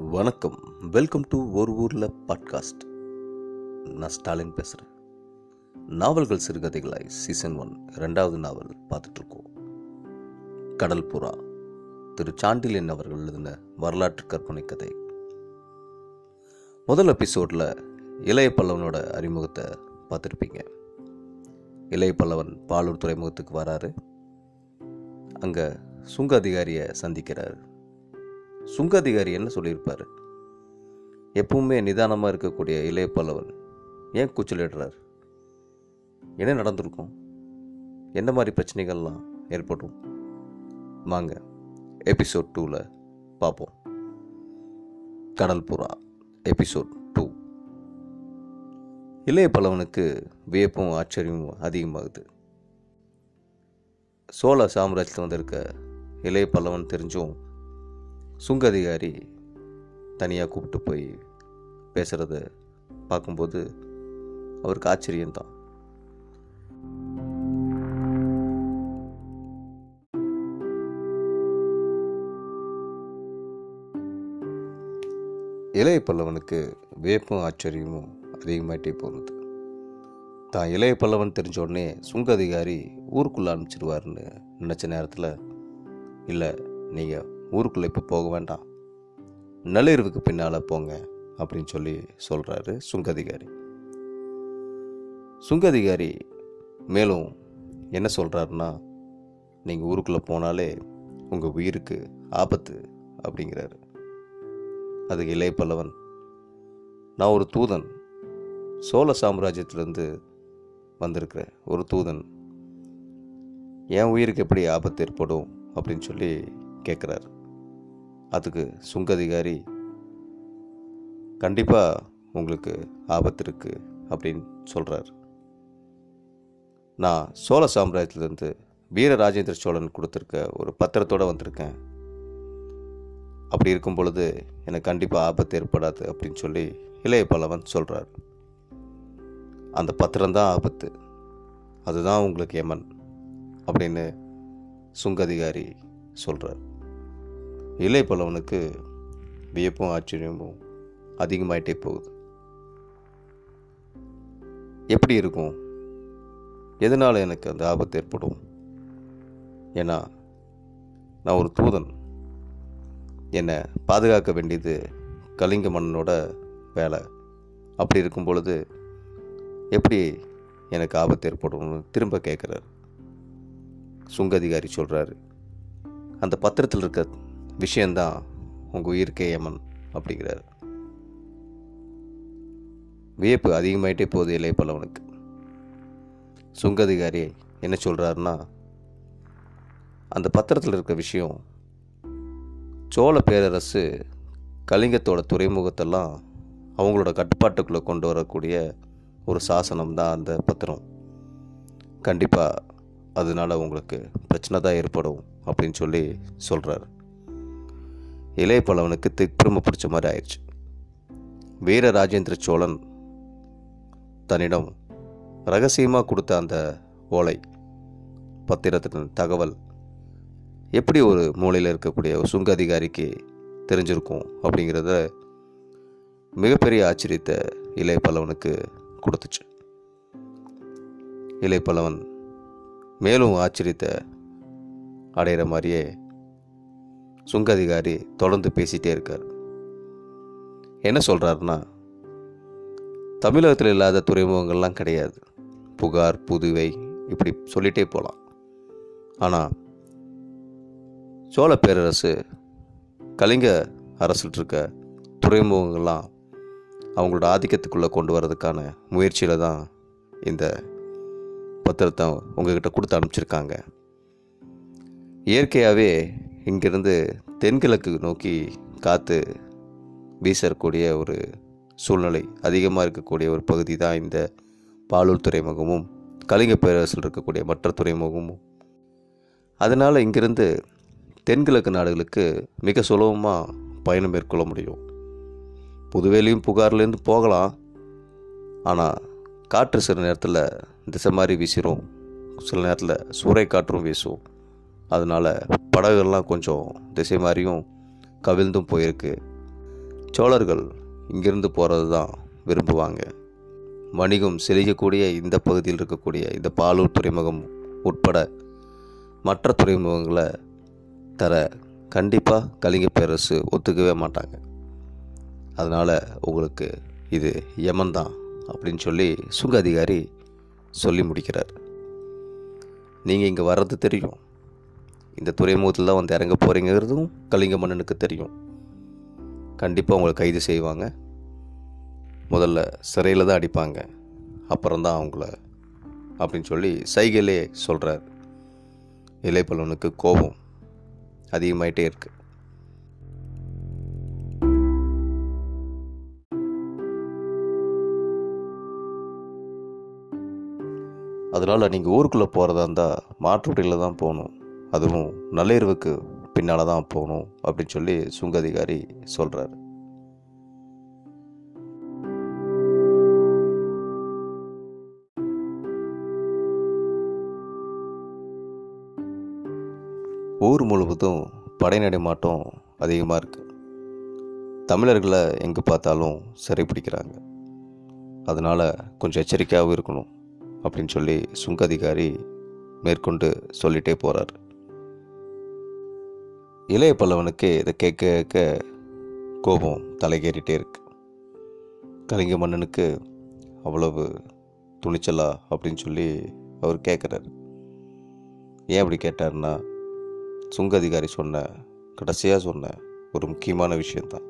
வணக்கம் welcome to ஒரு ஊரில் பாட்காஸ்ட் நான் ஸ்டாலின் பேசுகிறேன் நாவல்கள் சிறுகதைகளாய் சீசன் ஒன் ரெண்டாவது நாவல் பார்த்துட்ருக்கோம் கடல் புறா திரு சாண்டிலியன் அவர்கள் எழுதின வரலாற்று கற்பனை கதை முதல் எபிசோடில் இளைய பல்லவனோட அறிமுகத்தை பார்த்துருப்பீங்க இளைய பல்லவன் பாலூர் துறைமுகத்துக்கு வராரு அங்கே சுங்க அதிகாரியை சந்திக்கிறாரு சுங்க அதிகாரி என்ன சொல்லியிருப்பார் எப்பவுமே நிதானமாக இருக்கக்கூடிய இளைய பல்லவன் ஏன் கூச்சலிடுறார் என்ன நடந்திருக்கும் எந்த மாதிரி பிரச்சனைகள்லாம் ஏற்படும் வாங்க எபிசோட் டூவில் பார்ப்போம் கடல் புறா எபிசோட் டூ இளைய பல்லவனுக்கு வியப்பும் ஆச்சரியமும் அதிகமாகுது சோழ சாம்ராஜ்யத்தில் வந்திருக்க இளைய பல்லவன் தெரிஞ்சும் சுங்க அதிகாரி தனியாக கூப்பிட்டு போய் பேசுகிறத பார்க்கும்போது அவருக்கு ஆச்சரியம்தான் இளைய பல்லவனுக்கு வியப்பும் ஆச்சரியமும் அதிகமாயிட்டே போகுது தான் இளைய பல்லவன் தெரிஞ்ச உடனே சுங்க அதிகாரி ஊருக்குள்ளே அனுப்பிச்சிடுவார்னு நினச்ச நேரத்தில் இல்லை நீங்கள் ஊருக்குள்ளே இப்போ போக வேண்டாம் நள்ளிரவுக்கு பின்னால் போங்க அப்படின்னு சொல்லி சொல்கிறாரு சுங்கதிகாரி சுங்கதிகாரி மேலும் என்ன சொல்கிறாருன்னா நீங்கள் ஊருக்குள்ளே போனாலே உங்கள் உயிருக்கு ஆபத்து அப்படிங்கிறாரு அதுக்கு இளைய பல்லவன் நான் ஒரு தூதன் சோழ சாம்ராஜ்யத்திலேருந்து வந்திருக்கிற ஒரு தூதன் என் உயிருக்கு எப்படி ஆபத்து ஏற்படும் அப்படின்னு சொல்லி கேட்குறாரு அதுக்கு சுங்கதிகாரி கண்டிப்பாக உங்களுக்கு ஆபத்து இருக்குது அப்படின்னு சொல்கிறார் நான் சோழ சாம்ராஜ்யத்திலேருந்து வீர ராஜேந்திர சோழன் கொடுத்துருக்க ஒரு பத்திரத்தோடு வந்திருக்கேன் அப்படி இருக்கும் பொழுது எனக்கு கண்டிப்பாக ஆபத்து ஏற்படாது அப்படின்னு சொல்லி இளைய பல்லவன் சொல்கிறார் அந்த பத்திரம்தான் ஆபத்து அதுதான் உங்களுக்கு யமன் அப்படின்னு சுங்கதிகாரி சொல்கிறார் இளைய பல்லவனுக்கு வியப்பும் ஆச்சரியமும் அதிகமாயிட்டே போகுது எப்படி இருக்கும் எதனால் எனக்கு அந்த ஆபத்து ஏற்படும் ஏன்னா நான் ஒரு தூதன் என்னை பாதுகாக்க வேண்டியது கலிங்க மன்னனோட வேலை அப்படி இருக்கும் பொழுது எப்படி எனக்கு ஆபத்து ஏற்படும்னு திரும்ப கேட்குறாரு சுங்க அதிகாரி சொல்கிறாரு அந்த பத்திரத்தில் இருக்க விஷயந்தான் உங்கள் உயிர்க்கே யமன் அப்படிங்கிறாரு வியப்பு அதிகமாயிட்டே போகுது இளைய பல்லவனுக்கு சுங்க அதிகாரி என்ன சொல்கிறாருன்னா அந்த பத்திரத்தில் இருக்க விஷயம் சோழ பேரரசு கலிங்கத்தோட துறைமுகத்தெல்லாம் அவங்களோட கட்டுப்பாட்டுக்குள்ளே கொண்டு வரக்கூடிய ஒரு சாசனம் தான் அந்த பத்திரம் கண்டிப்பாக அதனால உங்களுக்கு பிரச்சனை தான் ஏற்படும் அப்படின்னு சொல்லி சொல்கிறார் இளைய பல்லவனுக்கு திக்பிரம பிடிச்ச மாதிரி ஆயிடுச்சு வீர ராஜேந்திர சோழன் தன்னிடம் ரகசியமாக கொடுத்த அந்த ஓலை பத்திரத்தின் தகவல் எப்படி ஒரு மூலையில் இருக்கக்கூடிய ஒரு சுங்க அதிகாரிக்கு தெரிஞ்சிருக்கும் அப்படிங்கிறத மிகப்பெரிய ஆச்சரியத்தை இளைய பல்லவனுக்கு கொடுத்துச்சு இளைய பல்லவன் மேலும் ஆச்சரியத்தை அடையிற மாதிரியே சுங்க அதிகாரி தொடர்ந்து பேசிகிட்டே இருக்கார் என்ன சொல்கிறாருன்னா தமிழகத்தில் இல்லாத துறைமுகங்கள்லாம் கிடையாது புகார் புதுவை இப்படி சொல்லிகிட்டே போகலாம் ஆனால் சோழ பேரரசு கலிங்க அரசில் இருக்க துறைமுகங்கள்லாம் அவங்களோட ஆதிக்கத்துக்குள்ளே கொண்டு வரதுக்கான முயற்சியில் தான் இந்த பத்திரத்தை உங்ககிட்ட கொடுத்து அனுப்பிச்சிருக்காங்க இயற்கையாகவே இங்கிருந்து தென்கிழக்கு நோக்கி காற்று வீசக்கூடிய ஒரு சூழ்நிலை அதிகமாக இருக்கக்கூடிய ஒரு பகுதி தான் இந்த பாலூர் துறைமுகமும் கலிங்க பேரரசில் இருக்கக்கூடிய மற்ற துறைமுகமும் அதனால் இங்கிருந்து தென்கிழக்கு நாடுகளுக்கு மிக சுலபமாக பயணம் மேற்கொள்ள முடியும் புதுவேலையும் புகார்லேருந்து போகலாம் ஆனால் காற்று சில நேரத்தில் திசை மாதிரி வீசிடும் சில நேரத்தில் சூறை காற்றும் வீசும் அதனால் படகுகள்லாம் கொஞ்சம் திசை மாதிரியும் கவிழ்ந்தும் போயிருக்கு சோழர்கள் இங்கிருந்து போகிறது தான் விரும்புவாங்க வணிகம் செழிக்கக்கூடிய இந்த பகுதியில் இருக்கக்கூடிய இந்த பாலூர் துறைமுகம் உட்பட மற்ற துறைமுகங்களை தர கண்டிப்பாக கலிங்க பேரரசு ஒத்துக்கவே மாட்டாங்க அதனால் உங்களுக்கு இது யமன் தான் அப்படின்னு சொல்லி சுங்க அதிகாரி சொல்லி முடிக்கிறார் நீங்கள் இங்கே வர்றது தெரியும் இந்த துறைமுகத்தில் தான் வந்து இறங்க போகிறீங்கிறதும் கலிங்க மன்னனுக்கு தெரியும் கண்டிப்பாக உங்களை கைது செய்வாங்க முதல்ல சிறையில் தான் அடிப்பாங்க அப்புறம்தான் அவங்கள அப்படின்னு சொல்லி சைகையிலே சொல்கிறார் இலைப்பலவனுக்கு கோபம் அதிகமாயிட்டே இருக்கு அதனால் நீங்கள் ஊருக்குள்ளே போகிறதா இருந்தால் மாற்றுட்டியில் தான் போகணும் அதுவும் நள்ளிரவுக்கு பின்னால் தான் போகணும் அப்படின்னு சொல்லி சுங்க அதிகாரி சொல்கிறார் ஊர் முழுவதும் படை நடைமாட்டம் அதிகமாக இருக்குது தமிழர்களை எங்கே பார்த்தாலும் சிறை பிடிக்கிறாங்க அதனால் கொஞ்சம் எச்சரிக்கையாகவும் இருக்கணும் அப்படின்னு சொல்லி சுங்க அதிகாரி மேற்கொண்டு சொல்லிட்டே போகிறார் இளைய பல்லவனுக்கு இதை கேட்க கேட்க கோபம் தலைகேறிட்டே இருக்கு கலிங்க மன்னனுக்கு அவ்வளவு துணிச்சலா அப்படின்னு சொல்லி அவர் கேட்குறாரு ஏன் அப்படி கேட்டார்னா சுங்க அதிகாரி சொன்ன கடைசியாக சொன்ன ஒரு முக்கியமான விஷயந்தான்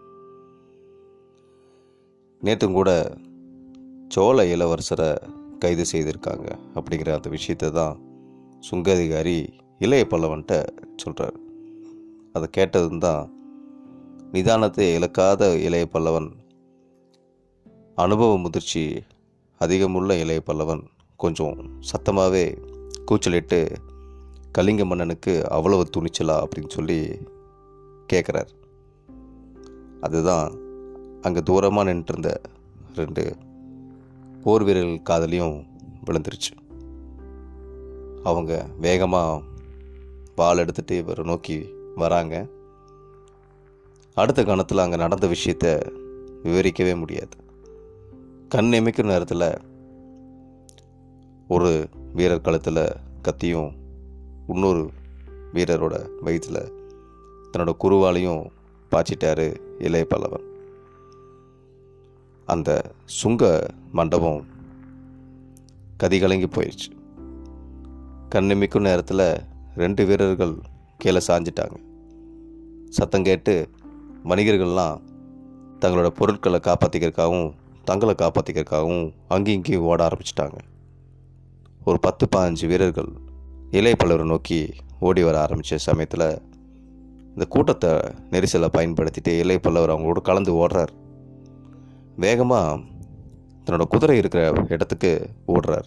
நேற்றும் கூட சோழ இளவரசரை கைது செய்திருக்காங்க அப்படிங்கிற அந்த விஷயத்தை தான் சுங்க அதிகாரி இளைய பல்லவன்ட்ட சொல்கிறார் அதை கேட்டதும் தான் நிதானத்தை இழக்காத இளைய பல்லவன் அனுபவ முதிர்ச்சி அதிகமுள்ள இளைய பல்லவன் கொஞ்சம் சத்தமாகவே கூச்சலிட்டு கலிங்க மன்னனுக்கு அவ்வளவு துணிச்சலா அப்படின்னு சொல்லி கேட்குறார் அதுதான் அங்கே தூரமாக நின்றுருந்த ரெண்டு போர் வீரர்கள் காதலையும் விழுந்துருச்சு அவங்க வேகமாக வாள் எடுத்துகிட்டு இவரை நோக்கி வராங்க அடுத்த கணத்தில் அங்கே நடந்த விஷயத்த விவரிக்கவே முடியாது கண் இமைக்கும் நேரத்தில் ஒரு வீரர் கழுத்தில் கத்தியும் இன்னொரு வீரரோட வயிற்றில் தன்னோட குருவாலையும் பாய்ச்சிட்டாரு இளைய பல்லவன் அந்த சுங்க மண்டபம் கதிகலங்கி போயிடுச்சு கண்ணிமிக்கும் நேரத்தில் ரெண்டு வீரர்கள் கீழே சாஞ்சிட்டாங்க சத்தம் கேட்டு வணிகர்கள்லாம் தங்களோட பொருட்களை காப்பாற்றிக்கிறதுக்காகவும் தங்களை காப்பாற்றிக்கிறதுக்காகவும் அங்கேயும் இங்கேயும் ஓட ஆரம்பிச்சிட்டாங்க ஒரு பத்து பதினஞ்சு வீரர்கள் இளைய பல்லவரை நோக்கி ஓடி வர ஆரம்பித்த சமயத்தில் இந்த கூட்டத்தை நெரிசலை பயன்படுத்திட்டு இளைய பல்லவர் அவங்களோட கலந்து ஓடுறார் வேகமாக தன்னோட குதிரை இருக்கிற இடத்துக்கு ஓடுறார்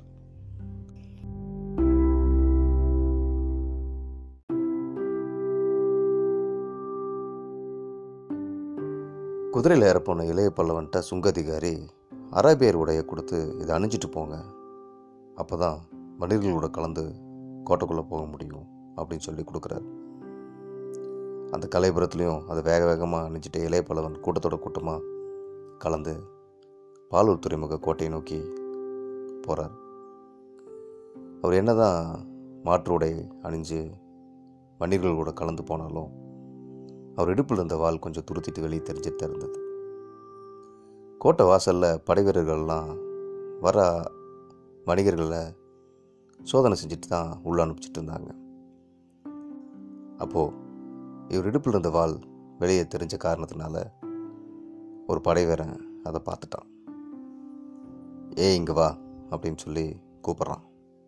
குதிரையில் ஏறப்போன இளைய பல்லவன்ட்ட சுங்கதிகாரி அரேபியர் உடைய கொடுத்து இதை அணிஞ்சிட்டு போங்க அப்போ தான் மனிதர்களோட கலந்து கோட்டைக்குள்ளே போக முடியும் அப்படின்னு சொல்லி கொடுக்குறாரு அந்த கலைபுரத்துலேயும் அதை வேக வேகமாக அணிஞ்சிட்டு இளைய பல்லவன் கூட்டத்தோட கூட்டமாக கலந்து பாலூர் துறைமுக கோட்டையை நோக்கி போகிறார் அவர் என்னதான் மாற்று உடை அணிஞ்சு வன்னியர்கள் கூட கலந்து போனாலும் அவர் இடுப்பில் இருந்த வாள் கொஞ்சம் துருத்திட்டு வெளியே தெரிஞ்சுட்டு தான் இருந்தது கோட்டை வாசலில் படை வீரர்கள்லாம் வர வணிகர்களை சோதனை செஞ்சுட்டு தான் உள்ள அனுப்பிச்சிட்டு இருந்தாங்க அப்போது இவர் இடுப்பில் இருந்த வாள் வெளியே தெரிஞ்ச காரணத்தினால ஒரு படைவீரன் அதை பார்த்துட்டான் ஏ இங்கே வா அப்படின்னு சொல்லி கூப்பிட்றான்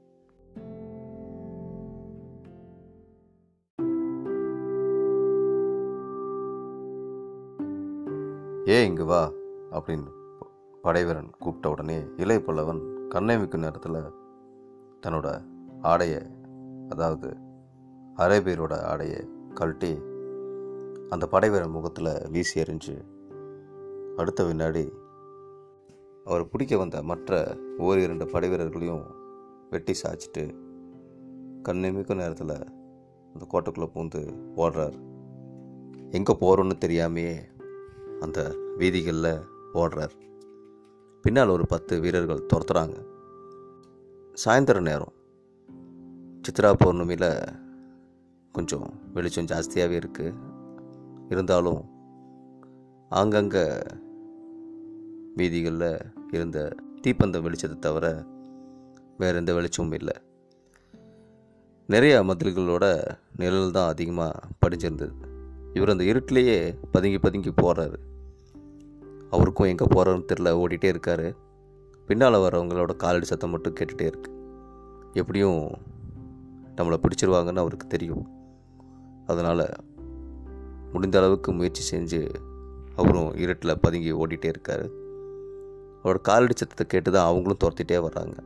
ஏ இங்கே வா அப்படின்னு படைவீரன் கூப்பிட்ட உடனே இளைய பல்லவன் கண்ணை நேரத்தில் தன்னோட ஆடையை அதாவது அரேபியரோட ஆடையை கழட்டி அந்த படைவீரன் முகத்தில் வீசி எறிஞ்சு அடுத்த வினாடி அவர் பிடிக்க வந்த மற்ற ஓர் இரண்டு படைவீரர்களையும் வெட்டி சாய்ச்சிட்டு கண்ணிமிக்கும் நேரத்தில் அந்த கோட்டைக்குள்ளே பூந்து ஓடுறார் எங்கே போகிறோன்னு தெரியாமையே அந்த வீதிகளில் ஓடுறார் பின்னால் ஒரு பத்து வீரர்கள் துரத்துறாங்க சாயந்தர நேரம் சித்ரா பௌர்ணமியில் கொஞ்சம் வெளிச்சம் ஜாஸ்தியாகவே இருக்குது இருந்தாலும் ஆங்கங்கே வீதிகளில் இருந்த தீப்பந்தம் வெளிச்சத்தை தவிர வேறு எந்த வெளிச்சமும் இல்லை நிறைய மதில்களோட நிழல் தான் அதிகமாக படிஞ்சிருந்தது இவர் அந்த இருட்டிலேயே பதுங்கி பதுங்கி போகிறாரு அவருக்கும் எங்கே போகிறாருன்னு தெரில ஓடிட்டே இருக்காரு பின்னால் வரவங்களோட காலடி சத்தம் மட்டும் கேட்டுகிட்டே இருக்கு எப்படியும் நம்மளை பிடிச்சிருவாங்கன்னு அவருக்கு தெரியும் அதனால் முடிந்த அளவுக்கு முயற்சி செஞ்சு அவரும் இருட்டில் பதுங்கி ஓடிட்டே இருக்கார் அவரோட காலடி சத்தத்தை கேட்டு தான் அவங்களும் துரத்திட்டே வர்றாங்க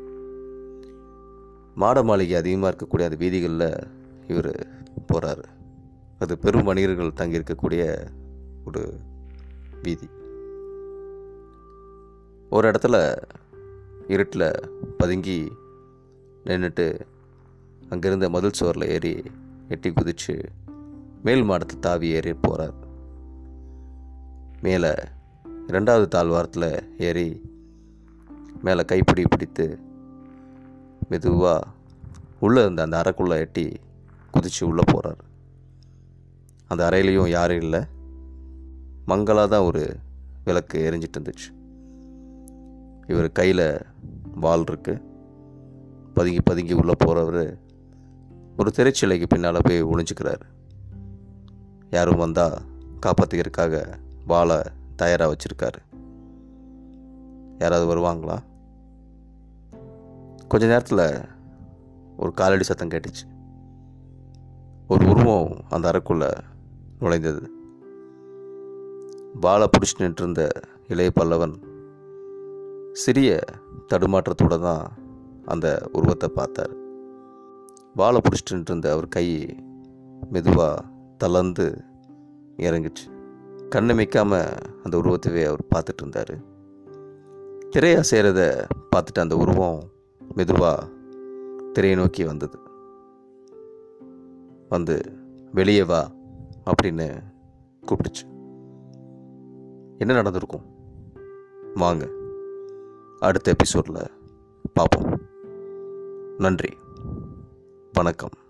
மாட மாளிகை அதிகமாக இருக்கக்கூடிய அந்த வீதிகளில் இவர் போகிறாரு அது பெரும் வணிகர்கள் தங்கி இருக்கக்கூடிய ஒரு வீதி ஒரு இடத்துல இருட்டில் பதுங்கி நின்றுட்டு அங்கேருந்த மதில் சுவரில் ஏறி எட்டி குதிச்சு மேல் மாடத்தை தாவி ஏறி போகிறார் மேலே ரெண்டாவது தாழ்வாரத்தில் ஏறி மேலே கைப்பிடி பிடித்து மெதுவாக உள்ளே இருந்த அந்த அறைக்குள்ளே எட்டி குதித்து உள்ளே போகிறார் அந்த அறையிலையும் யாரும் இல்லை மங்களாக தான் ஒரு விளக்கு எரிஞ்சிட்டு இருந்துச்சு இவர் கையில் வால் இருக்கு பதுங்கி பதுங்கி உள்ளே போகிறவர் ஒரு திரைச்சிலைக்கு பின்னால் போய் ஒளிஞ்சுக்கிறார் யாரும் வந்தால் காப்பாற்றிக்கிறதுக்காக வாழை தயாராக வச்சுருக்காரு யாராவது வருவாங்களா கொஞ்ச நேரத்தில் ஒரு காலடி சத்தம் கேட்டுச்சு ஒரு உருவம் அந்த அறைக்குள்ளே நுழைந்தது வாழை பிடிச்சி நின்றிருந்த இளைய பல்லவன் சிறிய தடுமாற்றத்தோடு தான் அந்த உருவத்தை பார்த்தார் வாழை பிடிச்சிட்டு நின்றிருந்த அவர் கை மெதுவாக தளர்ந்து இறங்குச்சு கண்ணமைக்காம அந்த உருவத்தையே அவர் பார்த்துட்டு இருந்தார் திரையா செய்கிறத பார்த்துட்டு அந்த உருவம் மெதுவாக திரையை நோக்கி வந்தது வந்து வெளியே வா அப்படின்னு கூப்பிட்டுச்சு என்ன நடந்திருக்கும் வாங்க அடுத்த எபிசோடில் பார்ப்போம் நன்றி வணக்கம்